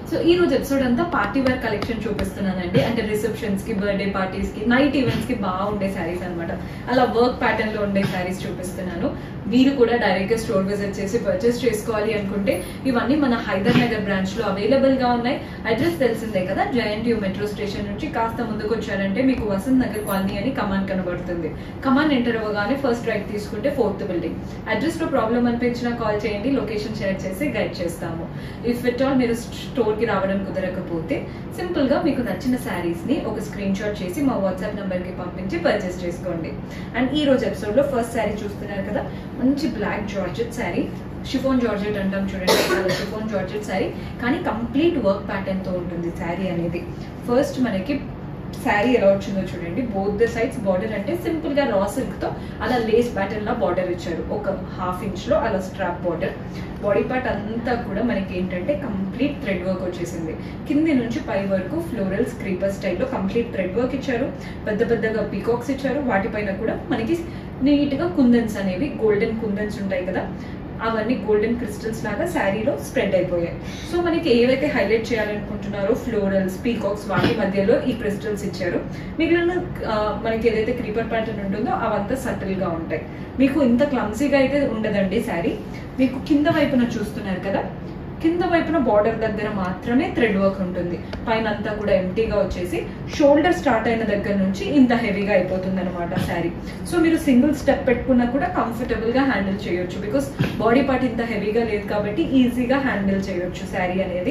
so ఈ రోజు episode అంతా పార్టీ వేర్ కలెక్షన్ చూపిస్తున్నానండి అంటే రిసెప్షన్స్ కి బర్త్డే పార్టీస్ కి నైట్ ఈవెంట్స్ కి బాగుండే శారీస్ అన్నమాట అలా వర్క్ ప్యాటర్న్ లో ఉండే శారీస్ చూపిస్తున్నాను మీరు కూడా డైరెక్ట్ గా స్టోర్ విజిట్ చేసి పర్చేస్ చేసుకోవాలి అనుకుంటే ఇవన్నీ మన హైదర్ నగర్ బ్రాంచ్ లో అవైలబుల్ గా ఉన్నాయి అడ్రస్ తెలిసిందే కదా జయంట్ యూ మెట్రో స్టేషన్ నుంచి కాస్త ముందుకు వచ్చారంటే మీకు వసంత్ నగర్ కాలనీ అని కమాన్ కనబడుతుంది కమాన్ ఎంటర్ అవ్వగానే ఫస్ట్ రైట్ తీసుకుంటే ఫోర్త్ బిల్డింగ్ అడ్రస్ లో ప్రాబ్లం అనిపించినా కాల్ చేయండి లొకేషన్ షేర్ చేసి గైడ్ చేస్తాము ఇఫ్ ఇట్ ఆల్ మీరు స్టోర్ కి రావడం కుదరకపోతే సింపుల్ గా మీకు నచ్చిన శారీస్ ని ఒక స్క్రీన్ షాట్ చేసి మా వాట్సాప్ నంబర్ కి పంపించి పర్చేస్ చేసుకోండి అండ్ ఈ రోజు ఎపిసోడ్ లో ఫస్ట్ శారీ చూస్తున్నారు కదా మంచి black georgette sari chiffon georgette అంటాం చూడండి షిఫోన్ జార్జెట్ శారీ కానీ కంప్లీట్ వర్క్ ప్యాటర్న్ తో ఉంటుంది శారీ అనేది ఫస్ట్ మనకి శారీ ఎలా వచ్చిందో చూడండి బోత్ ద సైడ్స్ బార్డర్ అంటే సింపుల్ గా రా సిల్క్ తో అలా లేస్ ప్యాటర్న్ లా బార్డర్ ఇచ్చారు ఒక హాఫ్ ఇంచ్ లో అలా స్ట్రాప్ బార్డర్ బాడీ పార్ట్ అంతా కూడా మనకి ఏంటంటే కంప్లీట్ థ్రెడ్ వర్క్ వచ్చేసింది కింది నుంచి పై వరకు ఫ్లోరల్ స్క్రీపర్ స్టైల్లో కంప్లీట్ థ్రెడ్ వర్క్ ఇచ్చారు పెద్ద పెద్దగా పీకాక్స్ ఇచ్చారు వాటిపైన కూడా మనకి నీట్ గా కుందన్స్ అనేవి గోల్డెన్ కుందన్స్ ఉంటాయి కదా అవన్నీ గోల్డెన్ క్రిస్టల్స్ లాగా శారీలో స్ప్రెడ్ అయిపోయాయి సో మనకి ఏవైతే హైలైట్ చేయాలనుకుంటున్నారో ఫ్లోరల్స్ పీకాక్స్ వాటి మధ్యలో ఈ క్రిస్టల్స్ ఇచ్చారు మిగిలిన ఆ, మనకి ఏదైతే క్రీపర్ ప్యాటర్న్ ఉంటుందో అవంతా సటిల్ గా ఉంటాయి మీకు ఇంత క్లమ్సీగా అయితే ఉండదండి శారీ మీకు కింద వైపున చూస్తున్నారు కదా కింద వైపున బార్డర్ దగ్గర మాత్రమే థ్రెడ్ వర్క్ ఉంటుంది పైన అంతా కూడా ఎంటీగా వచ్చేసి షోల్డర్ స్టార్ట్ అయిన దగ్గర నుంచి ఇంత హెవీగా అయిపోతుంది అనమాట శారీ సో మీరు సింగిల్ స్టెప్ పెట్టుకున్నా కూడా కంఫర్టబుల్ గా హ్యాండిల్ చేయొచ్చు బికాస్ బాడీ పార్ట్ ఇంత హెవీగా లేదు కాబట్టి ఈజీగా హ్యాండిల్ చేయొచ్చు శారీ అనేది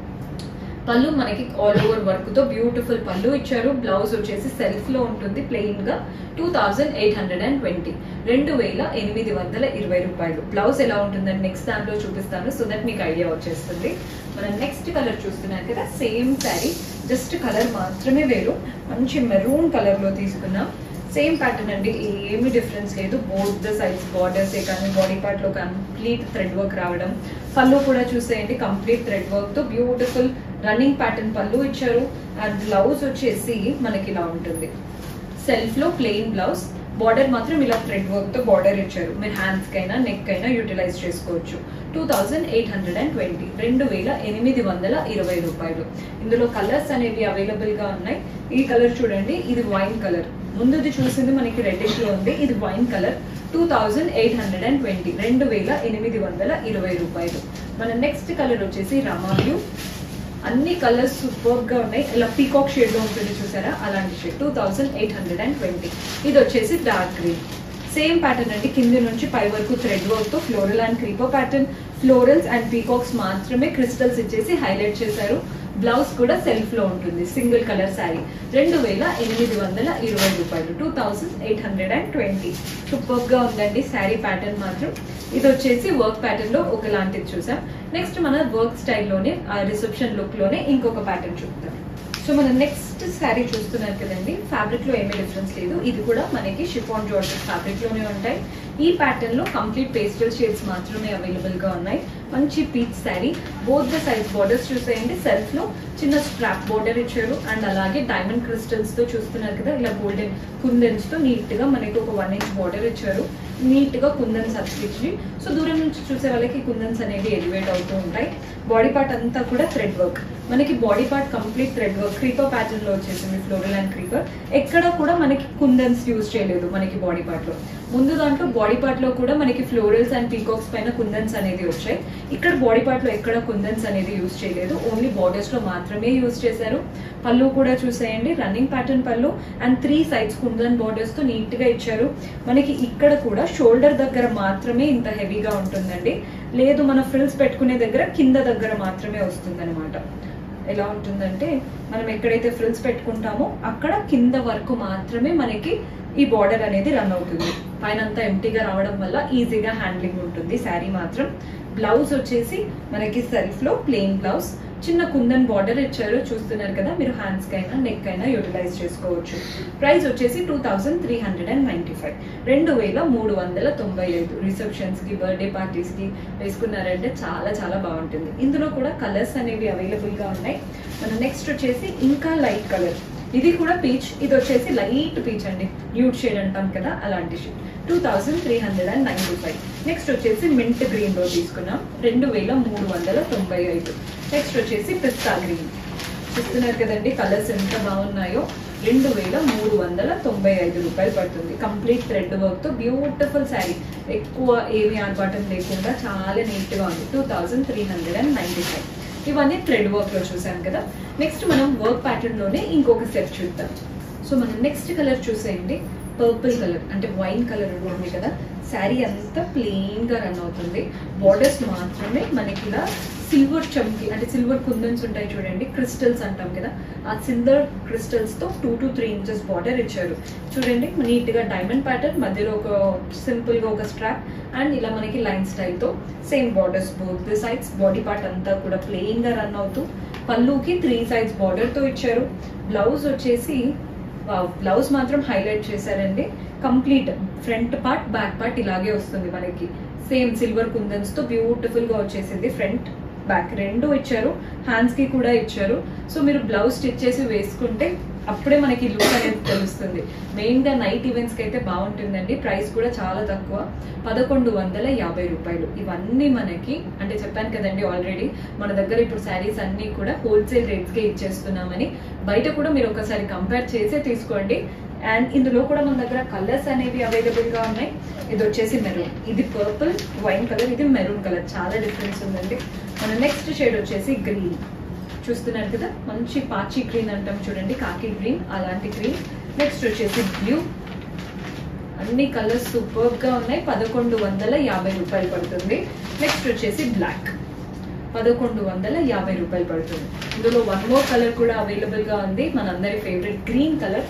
పళ్ళు మనకి ఆల్ ఓవర్ వర్క్ తో బ్యూటిఫుల్ పళ్ళు ఇచ్చారు బ్లౌజ్ వచ్చేసి సెల్ఫ్ లో ఉంటుంది ప్లెయిన్ గా two thousand eight hundred and twenty రెండు వేల ఎనిమిది వందల ఇరవై రూపాయలు బ్లౌజ్ ఎలా ఉంటుందని నెక్స్ట్ దాంట్లో చూపిస్తాను సో దట్ మీకు ఐడియా వచ్చేస్తుంది మనం నెక్స్ట్ కలర్ చూస్తున్నాం కదా సేమ్ శారీ జస్ట్ కలర్ మాత్రమే వేరు మంచి మెరూన్ కలర్ లో తీసుకున్నాం సేమ్ ప్యాటర్న్ అండి ఏమి డిఫరెన్స్ లేదు బోత్ ద సైడ్స్ బార్డర్సే కానీ బాడీ పార్ట్ లో కంప్లీట్ థ్రెడ్ వర్క్ రావడం పళ్ళు కూడా చూసేయండి కంప్లీట్ థ్రెడ్ వర్క్ తో బ్యూటిఫుల్ రన్నింగ్ ప్యాటర్న్ పళ్ళు ఇచ్చారు అండ్ బ్లౌజ్ వచ్చేసి మనకి ఇలా ఉంటుంది సెల్ఫ్ లో ప్లెయిన్ బ్లౌజ్ బార్డర్ మాత్రం ఇలా థ్రెడ్ వర్క్ తో బార్డర్ ఇచ్చారు మీరు హ్యాండ్స్ కైనా నెక్ అయినా యూటిలైజ్ చేసుకోవచ్చు two thousand eight hundred and twenty రెండు వేల ఎనిమిది వందల ఇరవై రూపాయలు ఇందులో కలర్స్ అనేవి అవైలబుల్ గా ఉన్నాయి ఈ కలర్ చూడండి ఇది వైన్ కలర్ ముందుది చూసింది మనకి రెడ్డిష్ లో ఉంది ఇది wine colour two thousand eight hundred and twenty రెండు వేల ఎనిమిది వందల ఇరవై రూపాయలు మన నెక్స్ట్ కలర్ వచ్చేసి రమా బ్లూ అన్ని కలర్స్ సూపర్ గా ఉన్నాయి ఇలా పీకాక్ షేడ్ లో ఉంటుంది చూసారా అలాంటి shade two thousand eight hundred and twenty ఇది వచ్చేసి డార్క్ గ్రీన్ సేమ్ ప్యాటర్న్ అండి కింది నుంచి పై వరకు థ్రెడ్ వర్క్ తో floral and creeper pattern florals and peacocks మాత్రమే క్రిస్టల్స్ ఇచ్చేసి హైలైట్ చేశారు బ్లౌజ్ కూడా సెల్ఫ్ లో ఉంటుంది సింగిల్ కలర్ శారీ రెండు వేల ఎనిమిది వందల ఇరవై రూపాయలు two thousand eight hundred and twenty super గా ఉందండి శారీ ప్యాటర్న్ మాత్రం ఇది వచ్చేసి వర్క్ ప్యాటర్న్ లో ఒకలాంటిది చూసాం నెక్స్ట్ మన వర్క్ స్టైల్లోనే రిసెప్షన్ లుక్ లోనే ఇంకొక ప్యాటర్న్ చూద్దాం సో మన నెక్స్ట్ శారీ చూస్తున్నారు కదండి ఫ్యాబ్రిక్ లో ఏమీ డిఫరెన్స్ లేదు ఇది కూడా మనకి షిఫాన్ జార్జెట్ ఫ్యాబ్రిక్ లోనే ఉంటాయి ఈ ప్యాటర్న్ లో కంప్లీట్ పేస్టల్ షేడ్స్ మాత్రమే అవైలబుల్ గా ఉన్నాయి మంచి పీచ్ శారీ బోత్ ద సైజ్ బార్డర్స్ చూసేయండి సెల్ఫ్ లో చిన్న స్ట్రాప్ బార్డర్ ఇచ్చారు అండ్ అలాగే డైమండ్ క్రిస్టల్స్ తో చూస్తున్నారు కదా ఇలా గోల్డెన్ కుందన్స్ తో నీట్ గా మనకి ఒక వన్ ఇంచ్ బార్డర్ ఇచ్చారు నీట్ గా కుందన్స్ అతికించి సో దూరం నుంచి చూసే వాళ్ళకి కుందన్స్ అనేవి ఎలివేట్ అవుతూ ఉంటాయి బాడీ పార్ట్ అంతా కూడా థ్రెడ్ వర్క్ మనకి body part complete thread work creeper pattern లో వచ్చేసింది ఫ్లోరల్ అండ్ క్రీపర్ ఎక్కడ కూడా మనకి కుందన్స్ యూజ్ చేయలేదు మనకి బాడీ పార్ట్ లో ముందు దాంట్లో బాడీ పార్ట్ లో కూడా మనకి ఫ్లోరల్స్ అండ్ పీకాక్స్ పైన కుందన్స్ అనేది వచ్చాయి ఇక్కడ బాడీ పార్ట్ లో ఎక్కడ కుందన్స్ అనేది యూజ్ చేయలేదు ఓన్లీ బార్డర్స్ లో మాత్రమే యూజ్ చేశారు పళ్ళు కూడా చూసేయండి రన్నింగ్ ప్యాటర్న్ పళ్ళు and three sides kundan borders తో నీట్ గా ఇచ్చారు మనకి ఇక్కడ కూడా షోల్డర్ దగ్గర మాత్రమే ఇంత హెవీగా ఉంటుందండి లేదు మన ఫ్రిల్స్ పెట్టుకునే దగ్గర కింద దగ్గర మాత్రమే వస్తుంది ఎలా ఉంటుందంటే మనం ఎక్కడైతే ఫ్రిల్స్ పెట్టుకుంటామో అక్కడ కింద వరకు మాత్రమే మనకి ఈ బార్డర్ అనేది రన్ అవుతుంది పైన అంతా ఎంటీగా రావడం వల్ల ఈజీగా హ్యాండ్లింగ్ ఉంటుంది శారీ మాత్రం బ్లౌజ్ వచ్చేసి మనకి సెల్ఫ్ లో ప్లెయిన్ బ్లౌజ్ చిన్న కుందన్ బార్డర్ ఇచ్చారు చూస్తున్నారు కదా మీరు హ్యాండ్స్ కైనా నెక్ అయినా యూటిలైజ్ చేసుకోవచ్చు ప్రైస్ వచ్చేసి two thousand three hundred and ninety five రెండు వేల మూడు వందల తొంభై ఐదు రిసెప్షన్స్ కి బర్త్డే పార్టీస్ కి వేసుకున్నారంటే చాలా చాలా బాగుంటుంది ఇందులో కూడా కలర్స్ అనేవి అవైలబుల్ గా ఉన్నాయి మన నెక్స్ట్ వచ్చేసి ఇంకా లైట్ కలర్ ఇది కూడా పీచ్ ఇది వచ్చేసి లైట్ పీచ్ అండి న్యూడ్ షేడ్ అంటాం కదా అలాంటి shade two thousand three hundred and ninety five next వచ్చేసి మింట్ గ్రీన్ లో తీసుకున్నాం రెండు వేల మూడు వందల తొంభై ఐదు నెక్స్ట్ వచ్చేసి పిస్తా గ్రీన్ చూస్తున్నారు కదండి కలర్స్ ఎంత బాగున్నాయో రెండు వేల మూడు వందల తొంభై ఐదు రూపాయలు పడుతుంది కంప్లీట్ థ్రెడ్ వర్క్ తో బ్యూటిఫుల్ శారీ ఎక్కువ ఏమి ఆర్భాటం లేకుండా చాలా నీట్ గా ఉంది two thousand three hundred and ninety five ఇవన్నీ థ్రెడ్ వర్క్ లో చూసాం కదా నెక్స్ట్ మనం వర్క్ ప్యాటర్న్ లోనే ఇంకొక సెట్ చూద్దాం సో మనం నెక్స్ట్ కలర్ చూసేయండి పర్పుల్ కలర్ అంటే వైన్ కలర్ ఉంది కదా శారీ అంతా ప్లెయిన్ గా రన్ అవుతుంది బార్డర్స్ మాత్రమే మనకి ఇలా సిల్వర్ చమ్కి అంటే సిల్వర్ కుందన్స్ ఉంటాయి చూడండి క్రిస్టల్స్ అంటాం కదా ఆ సిల్వర్ క్రిస్టల్స్ తో two to three inches border ఇచ్చారు చూడండి నీట్ గా డైమండ్ ప్యాటర్న్ మధ్యలో ఒక సింపుల్ గా ఒక స్ట్రాప్ అండ్ ఇలా మనకి లైన్ స్టైల్ తో same borders both the sides body part అంతా కూడా ప్లెయిన్ గా రన్ అవుతూ పళ్ళుకి త్రీ సైడ్స్ బార్డర్ తో ఇచ్చారు బ్లౌజ్ వచ్చేసి బ్లౌజ్ మాత్రం హైలైట్ చేశారండి complete front part back part ఇలాగే వస్తుంది మనకి సేమ్ సిల్వర్ కుందన్స్ తో బ్యూటిఫుల్ గా వచ్చేసింది ఫ్రంట్ బ్యాక్ రెండు ఇచ్చారు హ్యాండ్స్ కి కూడా ఇచ్చారు సో మీరు బ్లౌజ్ స్టిచ్ చేసి వేసుకుంటే అప్పుడే మనకి లుక్ అనేది తెలుస్తుంది మెయిన్ గా నైట్ ఈవెంట్స్ కి అయితే బాగుంటుందండి ప్రైస్ కూడా చాలా తక్కువ పదకొండు వందల యాభై రూపాయలు ఇవన్నీ మనకి అంటే చెప్పాను కదండి ఆల్రెడీ మన దగ్గర ఇప్పుడు శారీస్ అన్ని కూడా హోల్సేల్ రేట్స్ కే ఇచ్చేస్తున్నామని బయట కూడా మీరు ఒకసారి కంపేర్ చేసే తీసుకోండి అండ్ ఇందులో కూడా మన దగ్గర కలర్స్ అనేవి అవైలబుల్ గా ఉన్నాయి ఇది వచ్చేసి మెరూన్ ఇది పర్పుల్ వైన్ కలర్ ఇది మెరూన్ కలర్ చాలా డిఫరెన్స్ ఉందండి మన నెక్స్ట్ షేడ్ వచ్చేసి గ్రీన్ చూస్తున్నారు కదా మంచి పాచి గ్రీన్ అంటాం చూడండి కాకి గ్రీన్ అలాంటి గ్రీన్ నెక్స్ట్ వచ్చేసి బ్లూ అన్ని కలర్స్ సూపర్ గా ఉన్నాయి పదకొండు వందల యాభై రూపాయలు పడుతుంది నెక్స్ట్ వచ్చేసి బ్లాక్ పదకొండు వందల యాభై రూపాయలు పడుతుంది ఇందులో వన్ మోర్ కలర్ కూడా అవైలబుల్ గా ఉంది మనందరి ఫేవరెట్ గ్రీన్ కలర్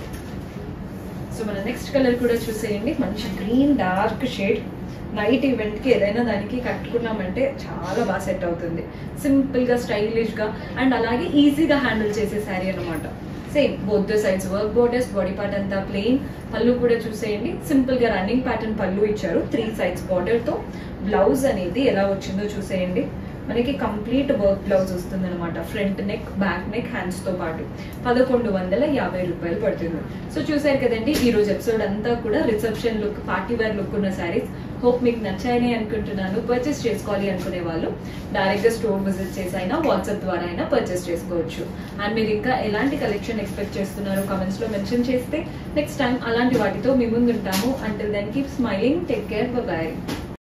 సో మన నెక్స్ట్ కలర్ కూడా చూసేయండి మంచి green dark shade night event కి ఏదైనా దానికి కట్టుకున్నామంటే చాలా బాగా సెట్ అవుతుంది సింపుల్ గా స్టైలిష్ గా అండ్ అలాగే ఈజీగా హ్యాండిల్ చేసే శారీ అనమాట same both the sides work borders body part అంతా ప్లెయిన్ పళ్ళు కూడా చూసేయండి సింపుల్ గా రన్నింగ్ ప్యాటర్న్ పళ్ళు ఇచ్చారు త్రీ సైడ్స్ బార్డర్ తో బ్లౌజ్ అనేది ఎలా వచ్చిందో చూసేయండి మనకి కంప్లీట్ వర్క్ బ్లౌజ్ వస్తుంది అనమాట front neck back neck hands తో పాటు పదకొండు వందల యాభై రూపాయలు పడుతుంది సో చూసారు కదండి ఈ రోజు ఎపిసోడ్ అంతా కూడా reception look party wear look ఉన్న శారీస్ హోప్ మీకు నచ్చాయని అనుకుంటున్నాను పర్చేస్ చేసుకోవాలి అనుకునే వాళ్ళు డైరెక్ట్ గా స్టోర్ విజిట్ చేసి అయినా వాట్సాప్ ద్వారా అయినా పర్చేస్ చేసుకోవచ్చు అండ్ మీరు ఇంకా ఎలాంటి కలెక్షన్ ఎక్స్పెక్ట్ చేస్తున్నారో కమెంట్స్ లో మెన్షన్ చేస్తే నెక్స్ట్ టైం అలాంటి వాటితో మీ ముందు ఉంటాము until then keep smiling take care bye